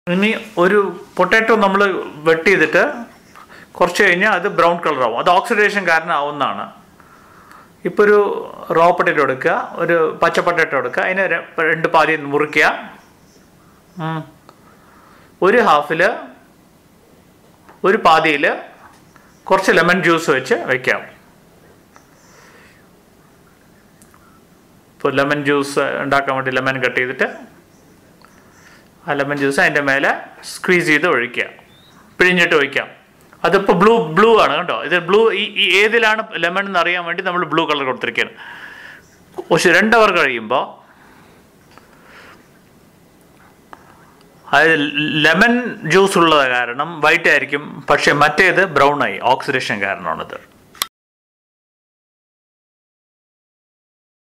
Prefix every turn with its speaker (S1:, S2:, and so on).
S1: ഇനി ഒരു പൊട്ടാറ്റോ നമ്മൾ വെട്ട് ചെയ്തിട്ട് കുറച്ച് കഴിഞ്ഞാൽ അത് ബ്രൗൺ കളർ ആവും അത് ഓക്സിഡേഷൻ കാരണം ആവുന്നതാണ് ഇപ്പോൾ ഒരു റോ പൊട്ടാറ്റോ എടുക്കുക ഒരു പച്ച പൊട്ടാറ്റോ എടുക്കുക അതിന് ര- രണ്ട് പാതി മുറിക്കുക ഉം. ഒരു ഹാഫിൽ ഒരു പാതിയിൽ കുറച്ച് ലെമൺ ജ്യൂസ് വെച്ച് വയ്ക്കാം ഇപ്പോൾ ലെമൺ ജ്യൂസ് ഉണ്ടാക്കാൻ വേണ്ടി ലെമൺ കട്ട് ചെയ്തിട്ട് ആ ലെമൺ ജ്യൂസ് അതിൻ്റെ മേലെ സ്ക്വീസ് ചെയ്ത് ഒഴിക്കുക പിഴിഞ്ഞിട്ട് ഒഴിക്കാം അതിപ്പോൾ ബ്ലൂ ബ്ലൂ ആണ് കേട്ടോ ഇത് ബ്ലൂ ഈ ഈ ഏതിലാണ് ലെമൺ എന്ന് അറിയാൻ വേണ്ടി നമ്മൾ ബ്ലൂ കളർ കൊടുത്തിരിക്കുകയാണ് പക്ഷെ രണ്ട് അവർ കഴിയുമ്പോൾ അതായത് ലെമൺ ജ്യൂസ് ഉള്ളത് കാരണം വൈറ്റ് ആയിരിക്കും പക്ഷേ മറ്റേത് ബ്രൗൺ ആയി ഓക്സിഡേഷൻ കാരണമാണിത്